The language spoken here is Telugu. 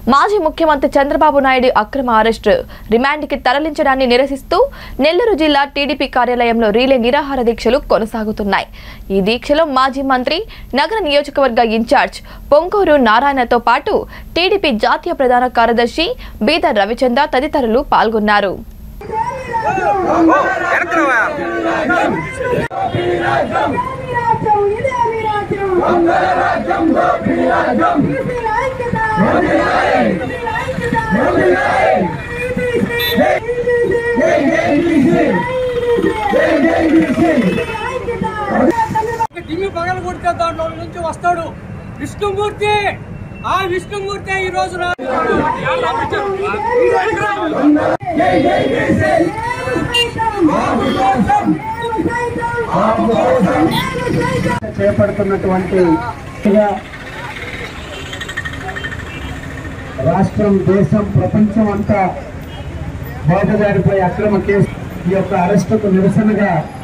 మాజీ ముఖ్యమంత్రి చంద్రబాబు నాయుడు అక్రమ అరెస్టు రిమాండ్కి తరలించడాన్ని నిరసిస్తూ నెల్లూరు జిల్లా టీడీపీ కార్యాలయంలో రీలే నిరాహార దీక్షలు కొనసాగుతున్నాయి ఈ దీక్షలో మాజీ మంత్రి నగర నియోజకవర్గ ఇన్ఛార్జ్ పొంగూరు నారాయణతో పాటు టీడీపీ జాతీయ ప్రధాన కార్యదర్శి బీదర్ రవిచంద్ర తదితరులు పాల్గొన్నారు విరాజం ఇదే విరాజం మంగళరాజ్యంలో విరాజం ఐక్యత దిమ్మి పగల కొడితే దాంట్లో నుంచి వస్తాడు విష్ణుమూర్తి ఆ విష్ణుమూర్తి ఈ రోజు రా- చేపడుతున్నటువంటి రాష్ట్రం దేశం ప్రపంచం అంతా బాబు గారిపై అక్రమ కేసు ఈ యొక్క అరెస్టుకు నిరసనగా